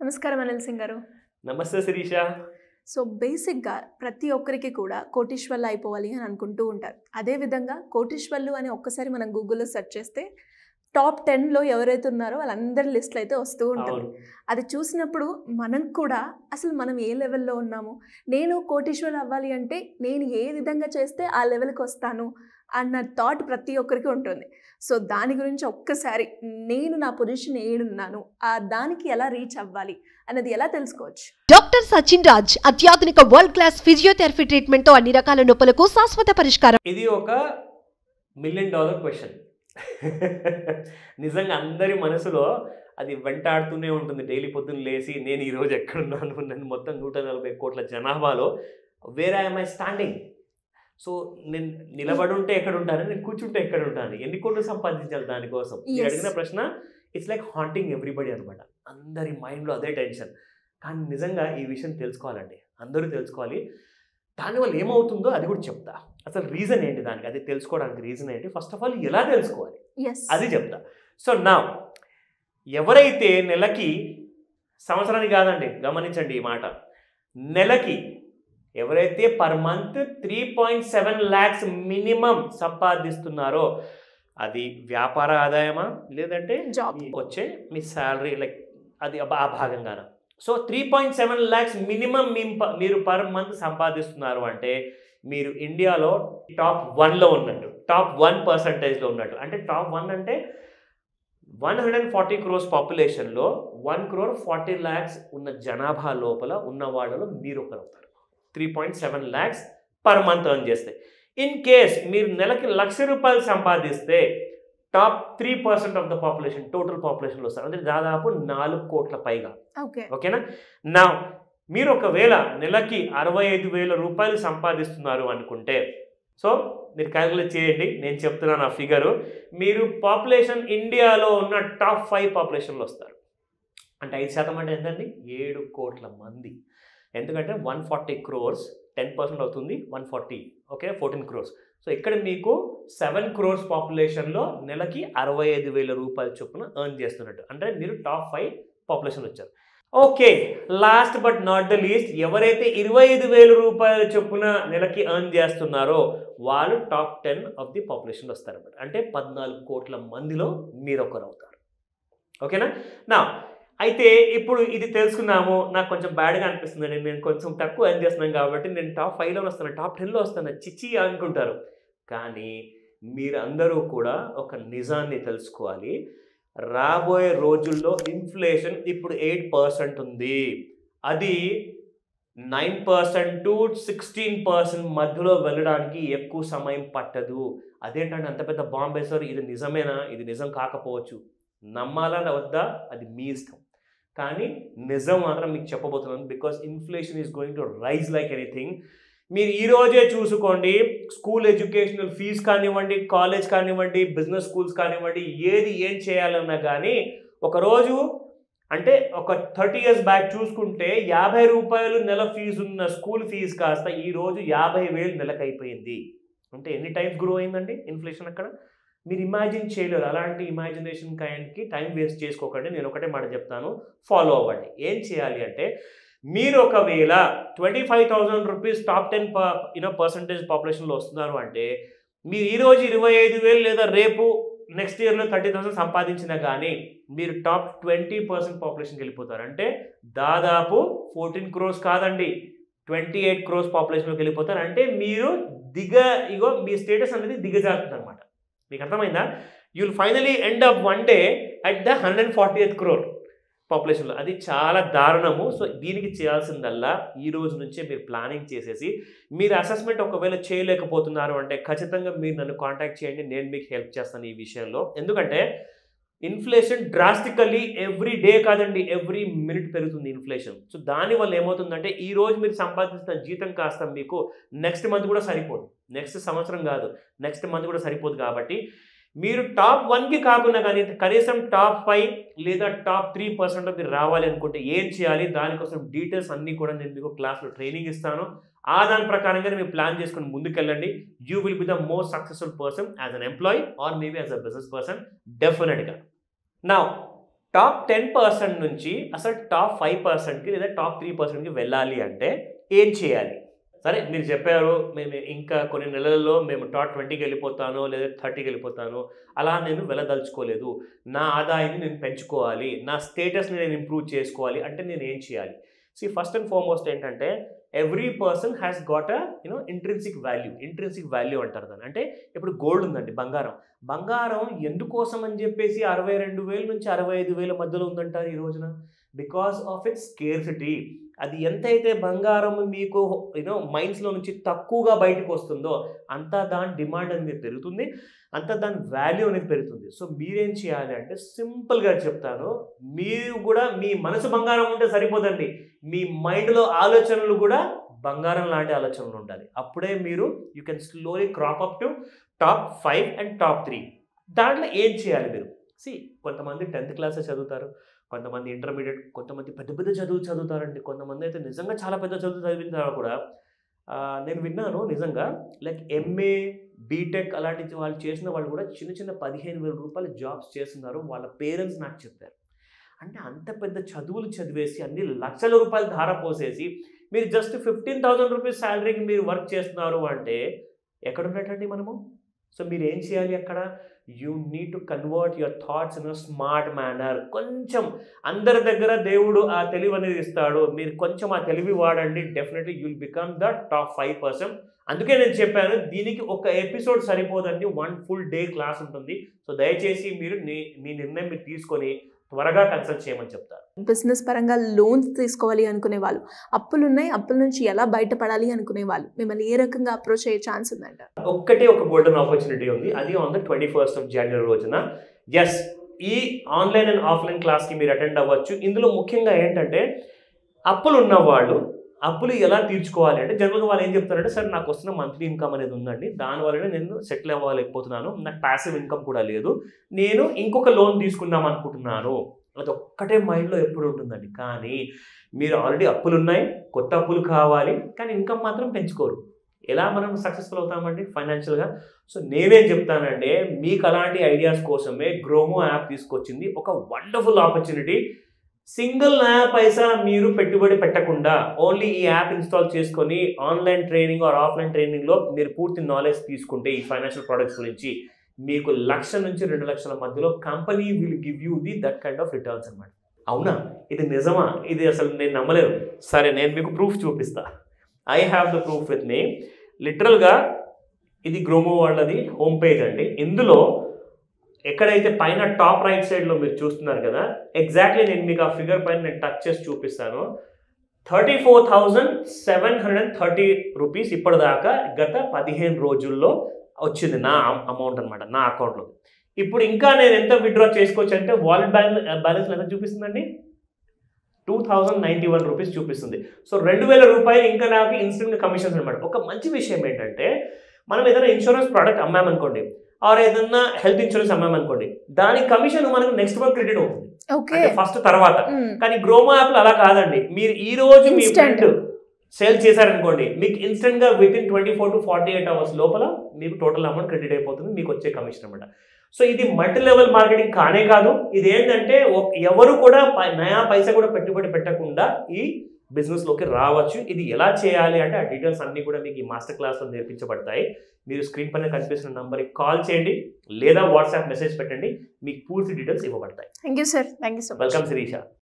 నమస్కారం అనిల్ సింగ్ గారు నమస్తే శిరీష సో బేసిక్గా ప్రతి ఒక్కరికి కూడా కోటీశ్వర్లు అయిపోవాలి అని అనుకుంటూ ఉంటారు అదేవిధంగా కోటీశ్వర్లు అని ఒక్కసారి మనం గూగుల్లో సెర్చ్ చేస్తే టాప్ టెన్లో ఎవరైతే ఉన్నారో వాళ్ళందరి లిస్టులు అయితే వస్తూ ఉంటుంది అవును అది చూసినప్పుడు మనం కూడా అసలు మనం ఏ లెవెల్లో ఉన్నాము నేను కోటీశ్వరులు అవ్వాలి అంటే నేను ఏ విధంగా చేస్తే ఆ లెవెల్కి వస్తాను అన్న థాట్ ప్రతి ఒక్కరికి ఉంటుంది సో దాని గురించి ఒక్కసారి నేను నా పొజిషన్ ఏడున్నాను ఆ దానికి ఎలా రీచ్ అవ్వాలి అన్నది ఎలా తెలుసుకోవచ్చు డాక్టర్ సచిన్ రాజ్ అత్యాధునిక వరల్డ్ క్లాస్ ఫిజియోథెరపీ ట్రీట్మెంట్ తో అన్ని రకాల నొప్పులకు శాశ్వత పరిష్కారం ఇది ఒక మిలియన్ డాలర్ క్వశ్చన్ నిజంగా అందరి మనసులో అది వెంటాడుతూనే ఉంటుంది డైలీ పొద్దున్న లేచి నేను ఈరోజు ఎక్కడున్నాను నన్ను మొత్తం నూట నలభై కోట్ల జనాభాలో where I'm I standing so నేను నిలబడి ఉంటే ఎక్కడ ఉంటాను నేను కూర్చుంటే ఎక్కడ ఉంటాను ఎన్ని కోట్లు సంపాదించాలి దానికోసం మీరు Yes. అడిగిన ప్రశ్న ఇట్స్ లైక్ హాంటింగ్ ఎవ్రీబడి అనమాట అందరి మైండ్లో అదే టెన్షన్ కానీ నిజంగా ఈ విషయం తెలుసుకోవాలండి అందరూ తెలుసుకోవాలి దానివల్ల ఏమవుతుందో అది కూడా చెప్తా అసలు రీజన్ ఏంటి దానికి అది తెలుసుకోవడానికి రీజన్ ఏంటి ఫస్ట్ ఆఫ్ ఆల్ ఎలా తెలుసుకోవాలి ఎస్ అది చెప్తా సో నా ఎవరైతే నెలకి సంవత్సరానికి కాదండి గమనించండి ఈ మాట నెలకి ఎవరైతే per month three point seven lakhs minimum సంపాదిస్తున్నారో అది వ్యాపార ఆదాయమా లేదంటే జాబ్ మీ వచ్చే మీ శాలరీ లైక్ అది ఆ ఆ భాగంగాన so three point seven lakhs minimum మీరు పర్ మంత్ సంపాదిస్తున్నారు అంటే మీరు ఇండియాలో టాప్ వన్లో ఉన్నట్టు టాప్ వన్ పర్సంటేజ్లో ఉన్నట్టు అంటే టాప్ వన్ అంటే one hundred and forty crores పాపులేషన్లో వన్ క్రోర్ ఫార్టీ ల్యాక్స్ ఉన్న జనాభా లోపల ఉన్న వాళ్ళలో మీరు ఒకరు అవుతారు three point seven lakhs per month earn చేస్తే ఇన్ కేస్ మీరు నెలకి లక్ష రూపాయలు సంపాదిస్తే top three percent of the population total పాపులేషన్లో వస్తారు అంటే దాదాపు నాలుగు కోట్ల పైగా ఓకే ఓకేనా నా మీరు ఒకవేళ నెలకి అరవై ఐదు వేల రూపాయలు సంపాదిస్తున్నారు అనుకుంటే సో మీరు క్యాలిక్యులేట్ చేయండి నేను చెప్తున్నాను ఆ ఫిగరు మీరు పాపులేషన్ ఇండియాలో ఉన్న టాప్ ఫైవ్ పాపులేషన్లో వస్తారు అంటే ఐదు శాతం అంటే ఎంతండి ఏడు కోట్ల మంది ఎందుకంటే one forty crores ten percent అవుతుంది one forty okay fourteen crores so ఇక్కడ మీకు సెవెన్ క్రోర్స్ పాపులేషన్లో నెలకి అరవై ఐదు వేల రూపాయల చొప్పున ఎర్న్ చేస్తున్నట్టు అంటే మీరు టాప్ ఫైవ్ పాపులేషన్ వచ్చారు okay last but not the least ఎవరైతే ఇరవై ఐదు వేల రూపాయల చొప్పున నెలకి ఎర్న్ చేస్తున్నారో వాళ్ళు top ten of the population వస్తారన్నమాట అంటే పద్నాలుగు కోట్ల మందిలో మీరు ఒకరు అవుతారు ఓకేనా నా అయితే ఇప్పుడు ఇది తెలుసుకున్నాము నాకు కొంచెం బ్యాడ్గా అనిపిస్తుంది నేను కొంచెం తక్కువ ఎర్న్ చేస్తున్నాను కాబట్టి నేను టాప్ ఫైవ్లో వస్తాను టాప్ టెన్లో వస్తాను చిచ్చి అనుకుంటారు కానీ మీరందరూ కూడా ఒక నిజాన్ని తెలుసుకోవాలి రాబోయే రోజుల్లో ఇన్ఫ్లేషన్ ఇప్పుడు ఎయిట్ పర్సెంట్ ఉంది అది nine percent to sixteen percent మధ్యలో వెళ్ళడానికి ఎక్కువ సమయం పట్టదు అదేంటంటే అంత పెద్ద బాంబే సార్ ఇది నిజమేనా ఇది నిజం కాకపోవచ్చు నమ్మాలా వద్దా అది మీ ఇష్టం కానీ నిజం మాత్రం మీకు చెప్పబోతున్నాను because inflation is going to rise like anything మీరు ఈ రోజే చూసుకోండి స్కూల్ ఎడ్యుకేషనల్ ఫీజు కానివ్వండి కాలేజ్ కానివ్వండి బిజినెస్ స్కూల్స్ కానివ్వండి ఏది ఏం చేయాలన్నా కానీ ఒకరోజు అంటే ఒక థర్టీ ఇయర్స్ బ్యాక్ చూసుకుంటే యాభై రూపాయలు నెల ఫీజు ఉన్న స్కూల్ ఫీజు కాస్త ఈ రోజు యాభై వేలు నెలకు అయిపోయింది అంటే ఎన్ని టైమ్స్ గ్రో అయిందండి ఇన్ఫ్లేషన్ అక్కడ మీరు ఇమాజిన్ చేయలేరు అలాంటి ఇమాజినేషన్ కైండ్కి టైం వేస్ట్ చేసుకోకండి నేను ఒకటే మాట చెప్తాను ఫాలో అవ్వండి ఏం చేయాలి అంటే మీరు ఒకవేళ twenty five thousand rupees top ten you know percentage పాపులేషన్లో వస్తున్నారు అంటే మీరు ఈరోజు ఇరవై ఐదు వేలు లేదా రేపు నెక్స్ట్ ఇయర్లో థర్టీ థౌసండ్ సంపాదించినా కానీ మీరు టాప్ ట్వంటీ పర్సెంట్ పాపులేషన్కి వెళ్ళిపోతారు అంటే దాదాపు ఫోర్టీన్ క్రోర్స్ కాదండి ట్వంటీ ఎయిట్ క్రోర్స్ పాపులేషన్లోకి వెళ్ళిపోతారు అంటే మీరు దిగ ఇగో మీ స్టేటస్ అనేది దిగజారుతుంది అనమాట మీకు అర్థమైందా you'll finally end up one day at the hundred forty eighth crore పాపులేషన్లో అది చాలా దారుణము సో దీనికి చేయాల్సిందల్లా ఈ రోజు నుంచే మీరు ప్లానింగ్ చేసేసి మీరు అసెస్మెంట్ ఒకవేళ చేయలేకపోతున్నారు అంటే ఖచ్చితంగా మీరు నన్ను కాంటాక్ట్ చేయండి నేను మీకు హెల్ప్ చేస్తాను ఈ విషయంలో ఎందుకంటే ఇన్ఫ్లేషన్ డ్రాస్టికల్లీ ఎవ్రీ డే కాదండి ఎవ్రీ మినిట్ పెరుగుతుంది ఇన్ఫ్లేషన్ సో దానివల్ల ఏమవుతుందంటే ఈ రోజు మీరు సంపాదిస్తున్న జీతం కాస్త మీకు నెక్స్ట్ మంత్ కూడా సరిపోదు నెక్స్ట్ సంవత్సరం కాదు నెక్స్ట్ మంత్ కూడా సరిపోదు కాబట్టి మీరు టాప్ వన్కి కాకుండా కానీ కనీసం టాప్ ఫైవ్ లేదా టాప్ త్రీ పర్సెంట్ మీరు రావాలి అనుకుంటే ఏం చేయాలి దానికోసం డీటెయిల్స్ అన్నీ కూడా నేను మీకు క్లాస్లో ట్రైనింగ్ ఇస్తాను ఆ దాని ప్రకారంగా మీరు ప్లాన్ చేసుకుని ముందుకెళ్ళండి you will be the most successful person as an employee or maybe as a business person డెఫినెట్గా నా టాప్ టెన్ పర్సెంట్ నుంచి అసలు టాప్ ఫైవ్ పర్సెంట్కి లేదా టాప్ త్రీ పర్సెంట్కి వెళ్ళాలి అంటే ఏం చేయాలి సరే మీరు చెప్పారు మేము ఇంకా కొన్ని నెలల్లో మేము టాప్ ట్వంటీకి వెళ్ళిపోతాను లేదా థర్టీకి వెళ్ళిపోతాను అలా నేను వెళ్ళదలుచుకోలేదు నా ఆదాయాన్ని నేను పెంచుకోవాలి నా స్టేటస్ని నేను ఇంప్రూవ్ చేసుకోవాలి అంటే నేను ఏం చేయాలి సి ఫస్ట్ అండ్ ఫార్మోస్ట్ ఏంటంటే every person has got a you know intrinsic value intrinsic value అంటారు దాన్ని అంటే ఇప్పుడు గోల్డ్ ఉందండి బంగారం బంగారం ఎందుకోసం అని చెప్పేసి అరవై రెండు వేల నుంచి అరవై ఐదు వేల మధ్యలో ఉందంటారు ఈ రోజున బికాస్ ఆఫ్ ఇట్స్ స్కేర్సిటీ అది ఎంతైతే బంగారం మీకు యూనో మైండ్స్లో నుంచి తక్కువగా బయటకు వస్తుందో అంత దాని డిమాండ్ అనేది పెరుగుతుంది అంత దాని వాల్యూ అనేది పెరుగుతుంది సో మీరేం చేయాలి అంటే సింపుల్గా చెప్తాను మీరు కూడా మీ మనసు బంగారం ఉంటే సరిపోదండి మీ మైండ్లో ఆలోచనలు కూడా బంగారం లాంటి ఆలోచనలు ఉండాలి అప్పుడే మీరు you can slowly crop up to top five and top three దాంట్లో ఏం చేయాలి మీరు సి కొంతమంది టెన్త్ క్లాసే చదువుతారు కొంతమంది ఇంటర్మీడియట్ కొంతమంది పెద్ద పెద్ద చదువులు చదువుతారండి కొంతమంది అయితే నిజంగా చాలా పెద్ద చదువు చదివిన తర్వాత కూడా ఆ, నేను విన్నాను నిజంగా లైక్ ఎంఏ బీటెక్ అలాంటి వాళ్ళు చేసిన వాళ్ళు కూడా చిన్న చిన్న పదిహేను వేల రూపాయలు జాబ్స్ చేస్తున్నారు వాళ్ళ పేరెంట్స్ నాకు చెప్పారు అంటే అంత పెద్ద చదువులు చదివేసి అన్ని లక్షల రూపాయలు ధార పోసేసి మీరు జస్ట్ ఫిఫ్టీన్ థౌసండ్ రూపీస్ శాలరీకి మీరు వర్క్ చేస్తున్నారు అంటే ఎక్కడున్నట్టండి మనము సో మీరు ఏం చేయాలి అక్కడ you need to convert your thoughts in smart manner కొంచెం అందరి దగ్గర దేవుడు ఆ తెలివి అనేది ఇస్తాడు మీరు కొంచెం ఆ తెలివి వాడండి definitely you'll become the top five percent అందుకే నేను చెప్పాను దీనికి ఒక ఎపిసోడ్ సరిపోదండి వన్ ఫుల్ డే క్లాస్ ఉంటుంది సో దయచేసి మీరు నీ- మీ నిర్ణయం మీరు తీసుకొని త్వరగా కన్సల్ట్ చేయమని చెప్తారు బిజినెస్ పరంగా లోన్స్ తీసుకోవాలి అనుకునే వాళ్ళు అప్పులు ఉన్నాయి అప్పుల నుంచి ఎలా బయటపడాలి అనుకునే వాళ్ళు మిమ్మల్ని ఏ రకంగా అప్రోచ్ అయ్యే ఛాన్స్ ఉందంట ఒక్కటే ఒక గోల్డెన్ ఆపర్చునిటీ ఉంది అది on the twenty first of January రోజున ఎస్ ఈ ఆన్లైన్ అండ్ ఆఫ్లైన్ క్లాస్కి మీరు అటెండ్ అవ్వచ్చు ఇందులో ముఖ్యంగా ఏంటంటే అప్పులు ఉన్నవాళ్ళు అప్పులు ఎలా తీర్చుకోవాలి అంటే జనరల్గా వాళ్ళు ఏం చెప్తారంటే సార్ నాకు వస్తున్న మంత్లీ ఇన్కమ్ అనేది ఉందండి దానివల్లనే నేను సెటిల్ అవ్వలేకపోతున్నాను నాకు ప్యాసివ్ ఇన్కమ్ కూడా లేదు నేను ఇంకొక లోన్ తీసుకుందాం అనుకుంటున్నాను అది ఒక్కటే మైండ్లో ఎప్పుడు ఉంటుందండి కానీ మీరు ఆల్రెడీ అప్పులు ఉన్నాయి కొత్త అప్పులు కావాలి కానీ ఇన్కమ్ మాత్రం పెంచుకోరు ఎలా మనం సక్సెస్ఫుల్ అవుతామండి ఫైనాన్షియల్గా సో నేనేం చెప్తానంటే మీకు అలాంటి ఐడియాస్ కోసమే గ్రోమో యాప్ తీసుకొచ్చింది ఒక వండర్ఫుల్ ఆపర్చునిటీ సింగిల్ నయా పైసా మీరు పెట్టుబడి పెట్టకుండా ఓన్లీ ఈ యాప్ ఇన్స్టాల్ చేసుకొని ఆన్లైన్ ట్రైనింగ్ ఆర్ ఆఫ్లైన్ ట్రైనింగ్లో మీరు పూర్తి నాలెడ్జ్ తీసుకుంటే ఈ ఫైనాన్షియల్ ప్రొడక్ట్స్ గురించి మీకు లక్ష నుంచి రెండు లక్షల మధ్యలో company will give you the that kind of returns అనమాట అవునా ఇది నిజమా ఇది అసలు నేను నమ్మలేను సరే నేను మీకు ప్రూఫ్ చూపిస్తా I have the proof with me లిటరల్గా ఇది గ్రోమో వాళ్ళది హోమ్ పేజ్ అండి ఇందులో ఎక్కడైతే పైన టాప్ రైట్ సైడ్లో మీరు చూస్తున్నారు కదా ఎగ్జాక్ట్లీ నేను మీకు ఆ ఫిగర్ పైన నేను టచ్ చేసి చూపిస్తాను thirty four thousand seven hundred and thirty rupees ఇప్పటిదాకా గత పదిహేను రోజుల్లో వచ్చింది నా అమౌంట్ అనమాట నా అకౌంట్లో ఇప్పుడు ఇంకా నేను ఎంత విత్డ్రా చేసుకోవచ్చు అంటే వాలెట్ బ్యాలెన్స్ బ్యాలెన్స్ ఎంత చూపిస్తుందండి two thousand ninety one rupees చూపిస్తుంది సో రెండు వేల రూపాయలు ఇంకా నాకు ఇన్స్టెంట్ కమిషన్స్ అనమాట ఒక మంచి విషయం ఏంటంటే మనం ఏదైనా ఇన్సూరెన్స్ ప్రోడక్ట్ అమ్మామనుకోండి ఆర్ ఏదైనా హెల్త్ ఇన్సూరెన్స్ అమ్మామనుకోండి దాని కమిషన్ మనకు నెక్స్ట్ మంత్ క్రెడిట్ అవుతుంది ఓకే అంటే ఫస్ట్ తర్వాత కానీ గ్రోమో యాప్లో అలా కాదండి మీరు ఈ రోజు మీ Instant. ఫ్రెండ్ సేల్ చేశారనుకోండి మీకు ఇన్స్టెంట్ గా within twenty four to forty eight hours లోపల మీకు టోటల్ అమౌంట్ క్రెడిట్ అయిపోతుంది మీకు వచ్చే కమిషన్ అనమాట సో ఇది మల్టీ లెవెల్ మార్కెటింగ్ కానే కాదు ఇది ఏంటంటే ఒక- ఎవరు కూడా పై- నయా పైసా కూడా పెట్టుబడి పెట్టకుండా ఈ బిజినెస్ లోకి రావచ్చు ఇది ఎలా చేయాలి అంటే ఆ డీటెయిల్స్ అన్ని కూడా మీకు ఈ మాస్టర్ క్లాస్ లో నేర్పించబడతాయి మీరు స్క్రీన్ పైన కనిపిస్తున్న నంబర్కి కాల్ చేయండి లేదా వాట్సాప్ మెసేజ్ పెట్టండి మీకు పూర్తి డీటెయిల్స్ ఇవ్వబడతాయి thank you sir thank you so much welcome Sirisha